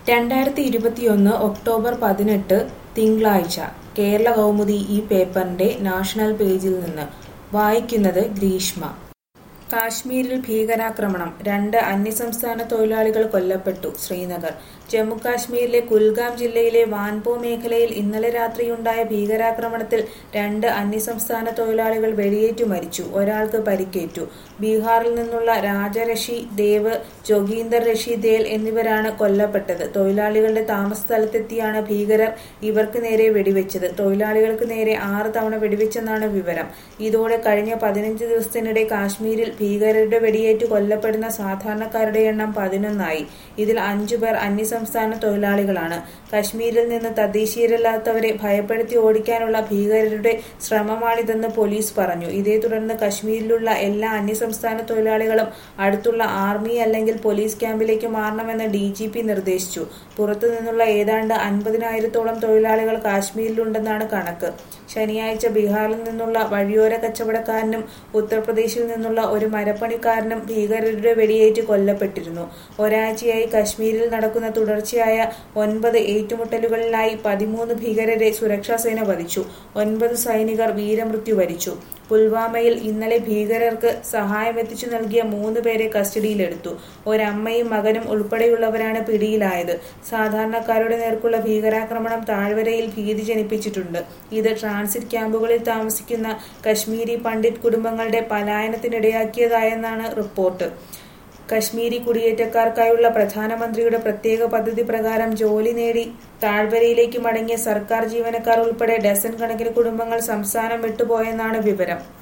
രണ്ടായിരത്തി ഇരുപത്തിയൊന്ന് ഒക്ടോബർ പതിനെട്ട് തിങ്കളാഴ്ച കേരള കൗമുദി ഈ പേപ്പറിന്റെ നാഷണൽ പേജിൽ നിന്ന് വായിക്കുന്നത് ഗ്രീഷ്മ കാശ്മീരിൽ ഭീകരാക്രമണം രണ്ട് അന്യസംസ്ഥാന തൊഴിലാളികൾ കൊല്ലപ്പെട്ടു ശ്രീനഗർ ജമ്മു കാശ്മീരിലെ കുൽഗാം ജില്ലയിലെ വാൻപോ മേഖലയിൽ ഇന്നലെ രാത്രിയുണ്ടായ ഭീകരാക്രമണത്തിൽ രണ്ട് അന്യസംസ്ഥാന തൊഴിലാളികൾ വെടിയേറ്റു മരിച്ചു ഒരാൾക്ക് പരിക്കേറ്റു ബീഹാറിൽ നിന്നുള്ള രാജരഷി ദേവ് ജോഗീന്ദർ രഷി ദേൽ എന്നിവരാണ് കൊല്ലപ്പെട്ടത് തൊഴിലാളികളുടെ താമസ സ്ഥലത്തെത്തിയാണ് ഭീകരർ ഇവർക്ക് നേരെ വെടിവെച്ചത് തൊഴിലാളികൾക്ക് നേരെ ആറ് തവണ വെടിവെച്ചെന്നാണ് വിവരം ഇതോടെ കഴിഞ്ഞ പതിനഞ്ച് ദിവസത്തിനിടെ കാശ്മീരിൽ ഭീകരരുടെ വെടിയേറ്റ് കൊല്ലപ്പെടുന്ന സാധാരണക്കാരുടെ എണ്ണം പതിനൊന്നായി ഇതിൽ അഞ്ചുപേർ അന്യസംസ്ഥാന തൊഴിലാളികളാണ് കശ്മീരിൽ നിന്ന് തദ്ദേശീയരല്ലാത്തവരെ ഭയപ്പെടുത്തി ഓടിക്കാനുള്ള ഭീകരരുടെ ശ്രമമാണിതെന്ന് പോലീസ് പറഞ്ഞു ഇതേ തുടർന്ന് കശ്മീരിലുള്ള എല്ലാ അന്യസംസ്ഥാന തൊഴിലാളികളും അടുത്തുള്ള ആർമി അല്ലെങ്കിൽ പോലീസ് ക്യാമ്പിലേക്ക് മാറണമെന്ന് ഡി ജി പി നിർദ്ദേശിച്ചു പുറത്തു നിന്നുള്ള ഏതാണ്ട് അൻപതിനായിരത്തോളം തൊഴിലാളികൾ കാശ്മീരിലുണ്ടെന്നാണ് കണക്ക് ശനിയാഴ്ച ബീഹാറിൽ നിന്നുള്ള വഴിയോര കച്ചവടക്കാരനും ഉത്തർപ്രദേശിൽ നിന്നുള്ള ഒരു മരപ്പണിക്കാരനും ഭീകരരുടെ വെടിയേറ്റ് കൊല്ലപ്പെട്ടിരുന്നു ഒരാഴ്ചയായി കശ്മീരിൽ നടക്കുന്ന തുടർച്ചയായ ഒൻപത് ഏറ്റുമുട്ടലുകളിലായി പതിമൂന്ന് ഭീകരരെ സുരക്ഷാസേന വധിച്ചു ഒൻപത് സൈനികർ വീരമൃത്യു വരിച്ചു പുൽവാമയിൽ ഇന്നലെ ഭീകരർക്ക് സഹായമെത്തിച്ചു നൽകിയ മൂന്ന് പേരെ കസ്റ്റഡിയിലെടുത്തു ഒരമ്മയും മകനും ഉൾപ്പെടെയുള്ളവരാണ് പിടിയിലായത് സാധാരണക്കാരുടെ നേർക്കുള്ള ഭീകരാക്രമണം താഴ്വരയിൽ ഭീതി ജനിപ്പിച്ചിട്ടുണ്ട് ഇത് ട്രാൻസിറ്റ് ക്യാമ്പുകളിൽ താമസിക്കുന്ന കശ്മീരി പണ്ഡിറ്റ് കുടുംബങ്ങളുടെ പലായനത്തിനിടയാക്കിയതായെന്നാണ് റിപ്പോർട്ട് കശ്മീരി കുടിയേറ്റക്കാർക്കായുള്ള പ്രധാനമന്ത്രിയുടെ പ്രത്യേക പദ്ധതി പ്രകാരം ജോലി നേടി താഴ്വരയിലേക്ക് മടങ്ങിയ സർക്കാർ ജീവനക്കാർ ഉൾപ്പെടെ ഡസൻ കണക്കിന് കുടുംബങ്ങൾ സംസ്ഥാനം വിട്ടുപോയെന്നാണ് വിവരം